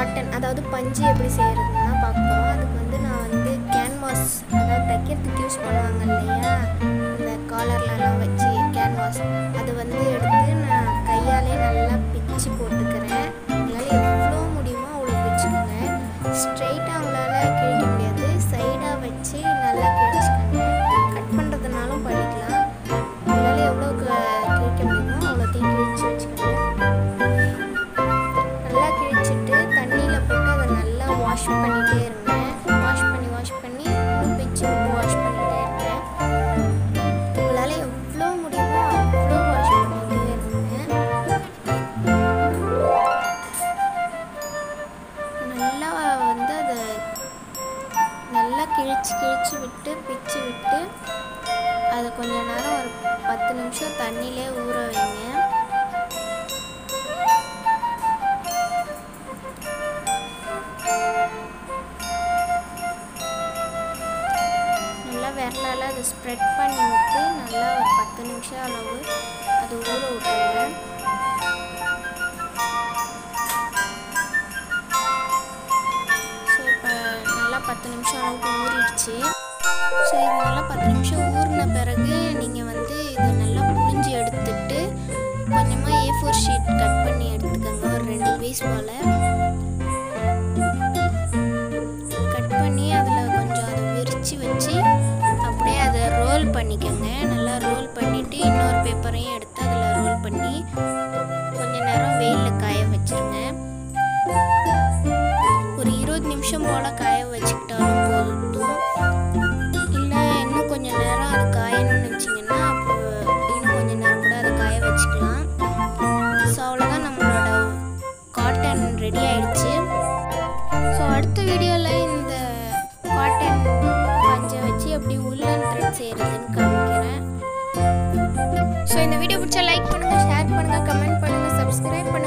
cotton அதாவது பஞ்சு எப்படி செய்கிறதுன்னு தான் பார்க்க போகிறோம் அதுக்கு வந்து நான் வந்து கேன்வாஸ் அதாவது தைக்கிறதுக்கு யூஸ் பண்ணுவாங்க இல்லையா இந்த காலர்லலாம் வச்சு கேன்வாஸ் அது வந்து எடுத்து நான் கையாலே நல்லா பிச்சு போட்டுக்கிறேன் உங்களால் எவ்வளோ முடியுமோ அவ்வளோ பிச்சுக்கோங்க ஸ்ட்ரைட்டாக உங்களால் கிழிக்க முடியாது சைடாக வச்சு நல்லா கிழிச்சிக்கோங்க கட் பண்ணுறதுனாலும் பண்ணிக்கலாம் உங்களால் எவ்வளோ கிழிக்க முடியுமோ அவ்வளோத்தையும் கிழிச்சு வச்சுக்கோங்க நல்லா கிழிச்சிட்டு தண்ணியில் போட்டு அதை நல்லா வாஷ் பண்ணிகிட்டே இருங்க வாஷ் பண்ணி வாஷ் பண்ணி இன்னும் பிச்சு விட்டு வாஷ் பண்ணிகிட்டே இருங்க உங்களால் எவ்வளோ முடியுமோ அவ்வளோ வாஷ் பண்ணிகிட்டே இருங்க நல்லா வந்து அதை நல்லா கிழிச்சு கிழிச்சு விட்டு பிச்சு விட்டு அது கொஞ்ச நேரம் ஒரு பத்து நிமிஷம் தண்ணியிலே ஊற வைங்க நல்லா விரலால் அதை ஸ்ப்ரெட் பண்ணி விட்டு நல்லா ஒரு பத்து நிமிஷம் அளவு அது ஊற விட்டுருங்க ஸோ இப்போ நல்லா பத்து நிமிஷம் அளவுக்கு ஊறிடுச்சு ஸோ இது நல்லா பத்து நிமிஷம் ஊறின பிறகு நீங்கள் வந்து இதை நல்லா புழிஞ்சு எடுத்துட்டு கொஞ்சமாக ஏ ஃபோர் ஷீட் கட் பண்ணி எடுத்துக்கோங்க ஒரு ரெண்டு பீஸ் போல் கட் பண்ணி அதில் கொஞ்சம் அதை விரித்து வச்சு அப்படியே அதை ரோல் பண்ணிக்கோங்க நல்லா ரோல் பண்ணிவிட்டு இன்னொரு பேப்பரையும் எடுத்து அதில் ரோல் பண்ணி கொஞ்ச நேரம் வெயிலில் காய வச்சுருங்க ஒரு இருபது நிமிஷம் போல் காய வச்சுக்கிட்டாலும் போதும் இல்லை இன்னும் கொஞ்சம் நேரம் அது காயணும்னு வச்சிங்கன்னா அப்போ இன்னும் கொஞ்சம் நேரம் கூட அதை காய வச்சுக்கலாம் ஸோ அவ்வளோதான் நம்மளோட காட்டன் ரெடி ஆயிடுச்சு ஸோ அடுத்த வீடியோவில் இந்த காட்டன் பஞ்சை வச்சு எப்படி உள்ளன் த்ரெட் செய்கிறதுன்னு காமிக்கிறேன் ஸோ இந்த வீடியோ பிடிச்சா லைக் பண்ணுங்கள் ஷேர் பண்ணுங்கள் கமெண்ட் பண்ணுங்கள் சப்ஸ்கிரைப் பண்ணுங்கள்